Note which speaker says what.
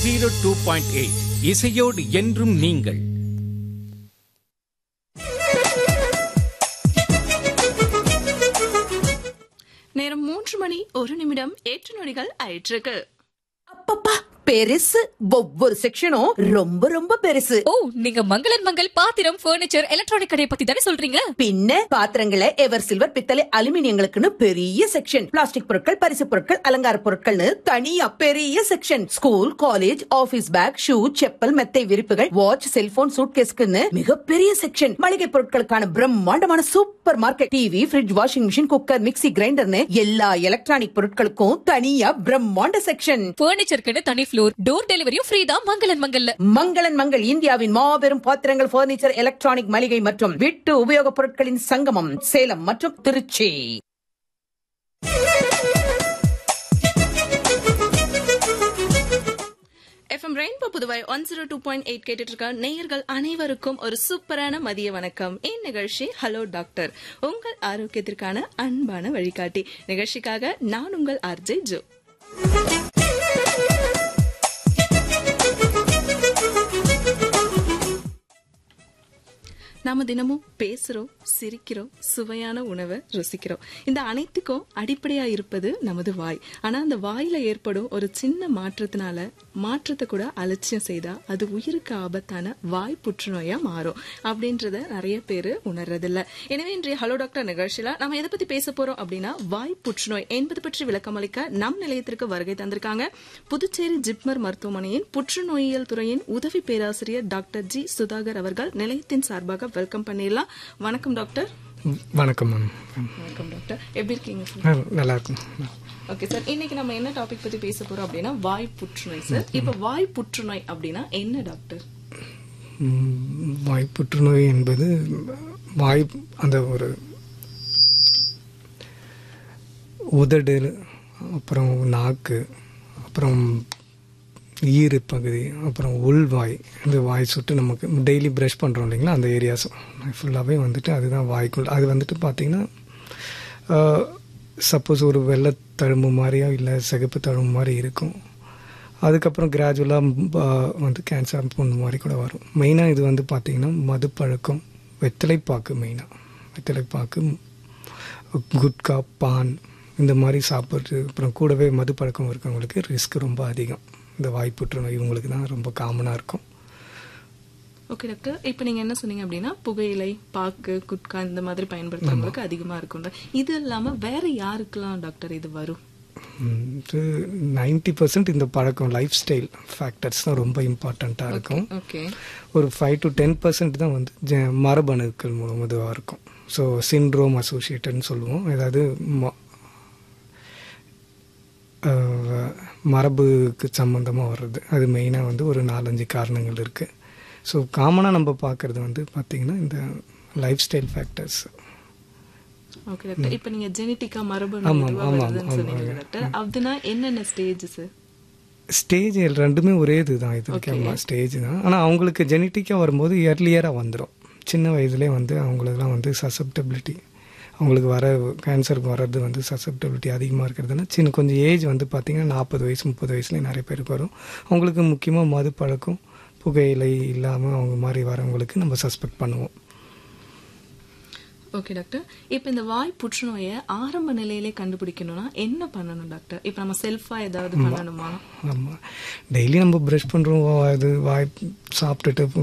Speaker 1: Zero two point eight இசையோடு என்றும் நீங்கள்
Speaker 2: நேரம் மூன்று மணி ஒரு நிமிடம் எட்டு நொடிகள் ஆயிட்டிருக்கு
Speaker 3: அப்பப்பா பெருசு ஒவ்வொரு செக்ஷனும் ரொம்ப ரொம்ப பெருசு
Speaker 4: ஓ நீங்க மங்களன் மங்கள் பாத்திரம் பர்னிச்சர் எலக்ட்ரானிக் கடையை பத்தி தானே சொல்றீங்க
Speaker 3: பின்ன பாத்திரங்களை எவர் சில்வர் பித்தளை அலுமினியங்களுக்குன்னு பெரிய செக்ஷன் பிளாஸ்டிக் பொருட்கள் பரிசு பொருட்கள் அலங்கார பொருட்கள்னு தனியா பெரிய section school college office bag shoe chappal மெத்தை விரிப்புகள் வாட்ச் செல்போன் சூட்கேஸ்க்குன்னு மிகப்பெரிய செக்ஷன் மளிகை பொருட்களுக்கான பிரம்மாண்டமான super market TV fridge washing machine cooker mixie கிரைண்டர்னு எல்லா எலக்ட்ரானிக் பொருட்களுக்கும் தனியா பிரம்மாண்ட செக்ஷன்
Speaker 4: பர்னிச்சருக்குன்னு தனி ஃப்ளோர் டோர் டெலிவரியும் ஃப்ரீ தான் மங்களன் மங்கல்ல
Speaker 3: மங்களன் மங்கள் இந்தியாவின் மாபெரும் பாத்திரங்கள் பர்னிச்சர் எலக்ட்ரானிக் மளிகை மற்றும் வீட்டு உபயோகப் பொருட்களின் சங்கமம் சேலம் மற்றும் Tiruchi
Speaker 2: FM rainbow Puduvai one zero two point eight கேட்டுட்டு இருக்க நேயர்கள் அனைவருக்கும் ஒரு சூப்பரான மதிய வணக்கம் என் நிகழ்ச்சி ஹலோ டாக்டர் உங்கள் ஆரோக்கியத்திற்கான அன்பான வழிகாட்டி நிகழ்ச்சிக்காக நான் உங்கள் ஆர்ஜே ஜோ நாம தினமும் பேசுறோம் சிரிக்கிறோம் சுவையான உணவை ருசிக்கிறோம் இந்த அனைத்துக்கும் அடிப்படையா இருப்பது நமது வாய் ஆனா அந்த வாயில ஏற்படும் ஒரு சின்ன மாற்றத்தினால மாற்றத்தை கூட அலட்சியம் செய்தா அது உயிருக்கு ஆபத்தான வாய் புற்றுநோயா மாறும் அப்படின்றத நிறைய பேரு உணர்றதில்ல எனவே இன்றைய ஹலோ டாக்டர் நிகழ்ச்சியில நம்ம எதை பத்தி பேச போறோம் அப்படின்னா வாய் புற்றுநோய் என்பது பற்றி விளக்கமளிக்க நம் நிலையத்திற்கு வருகை தந்திருக்காங்க புதுச்சேரி ஜிப்மர் மருத்துவமனையின் புற்றுநோயியல் துறையின் உதவி பேராசிரியர் டாக்டர் ஜி சுதாகர் அவர்கள் நிலையத்தின் சார்பாக வெல்கம் பண்ணிடலாம் வணக்கம் டாக்டர்
Speaker 5: வணக்கம் மேம்
Speaker 2: வணக்கம் டாக்டர் எப்படி இருக்கீங்க சார்
Speaker 5: ஆ, நல்லா இருக்கும்
Speaker 2: ஓகே சார் இன்னைக்கு நம்ம என்ன டாபிக் பத்தி பேச போறோம் அப்படின்னா வாய் புற்றுநோய் சார் இப்ப வாய் புற்றுநோய் அப்படின்னா என்ன டாக்டர்
Speaker 5: ம், வாய் புற்றுநோய் என்பது வாய் அந்த ஒரு உதடு அப்புறம் நாக்கு அப்புறம் ஈறு பகுதி அப்புறம் உள்வாய் இந்த வாய் சுட்டு நமக்கு டெய்லி ப்ரஷ் பண்ணுறோம் இல்லைங்களா அந்த ஏரியாஸ் ஃபுல்லாகவே வந்துட்டு அதுதான் வாய்க்குள் அது வந்துட்டு பார்த்தீங்கன்னா சப்போஸ் ஒரு வெள்ளை தழும்பு மாதிரியோ இல்லை சிகப்பு தழும்பு மாதிரி இருக்கும் அதுக்கப்புறம் கிராஜுவலாக வந்து கேன்சர் போன்ற மாதிரி கூட வரும் மெயினாக இது வந்து பார்த்திங்கன்னா மதுப்பழக்கம் வெத்தலைப்பாக்கு மெயினாக வெத்தலைப்பாக்கு குட்கா பான் இந்த மாதிரி சாப்பிட்றது அப்புறம் கூடவே மதுப்பழக்கம் இருக்கவங்களுக்கு ரிஸ்க் ரொம்ப அதிகம் இந்த வாய் புற்றுநோய் இவங்களுக்கு தான் ரொம்ப காமனாக இருக்கும்
Speaker 2: ஓகே டாக்டர் இப்போ நீங்க என்ன சொன்னீங்க அப்படின்னா புகையிலை பாக்கு குட்கா இந்த மாதிரி பயன்படுத்துறவங்களுக்கு அதிகமா இருக்கும் இது இல்லாம வேற யாருக்கெல்லாம் டாக்டர் இது வரும்
Speaker 5: நைன்டி பர்சன்ட் இந்த பழக்கம் லைஃப் ஸ்டைல் ஃபேக்டர்ஸ் தான் ரொம்ப இம்பார்ட்டண்ட்டாக இருக்கும்
Speaker 2: ஓகே
Speaker 5: ஒரு ஃபைவ் டு டென் பர்சன்ட் தான் வந்து ஜ- மரபணுக்கள் மூலம் இதுவாக இருக்கும் ஸோ சிண்ட்ரோம் அசோசியேட்டட்னு சொல்லுவோம் அதாவது ம- அஹ், மரபுக்கு சம்மந்தமாக வர்றது அது மெயினாக வந்து ஒரு நாலஞ்சு காரணங்கள் இருக்குது ஸோ காமனாக நம்ம பார்க்குறது வந்து பார்த்திங்கன்னா இந்த life style factors
Speaker 2: okay doctor இப்போ நீங்க ஜெனட்டிக்கா மரபணு
Speaker 5: ஆமாம்,
Speaker 2: இதுவா
Speaker 5: ஆமாம்,
Speaker 2: வருதுன்னு
Speaker 5: ஆமாம்,
Speaker 2: சொன்னீங்க
Speaker 5: ஆமாம்.
Speaker 2: டாக்டர் அதுனா என்னென்ன ஸ்டேஜ் சார்
Speaker 5: ஸ்டேஜ் ரெண்டுமே ஒரே இதுதான் இது ஓகேங்களா ஸ்டேஜ் தான் ஆனால் அவங்களுக்கு ஜெனட்டிக்காக வரும்போது இயர்லியராக வந்துடும் சின்ன வயசுலேயே வந்து அவங்களுக்குலாம் வந்து சசப்டபிலிட்டி அவங்களுக்கு வர கேன்சருக்கு வர்றது வந்து சசப்டபிலிட்டி அதிகமாக இருக்கிறதுனா சின்ன கொஞ்சம் ஏஜ் வந்து பார்த்திங்கன்னா நாற்பது வயசு முப்பது வயசுலேயே நிறைய பேருக்கு வரும் அவங்களுக்கு முக்கியமாக மது பழக்கம் புகையிலை இல்லாமல் அவங்க மாதிரி வரவங்களுக்கு நம்ம சஸ்பெக்ட் பண்ணுவோம்
Speaker 2: ஓகே டாக்டர் இப்போ இந்த வாய் புற்றுநோயை ஆரம்ப நிலையிலே கண்டுபிடிக்கணும்னா என்ன பண்ணணும் டாக்டர் இப்போ நம்ம செல்ஃபா ஏதாவது பண்ணணுமா
Speaker 5: ஆமாம் டெய்லி நம்ம ப்ரஷ் பண்ணுறோம் அது வாய் சாப்பிட்டுட்டு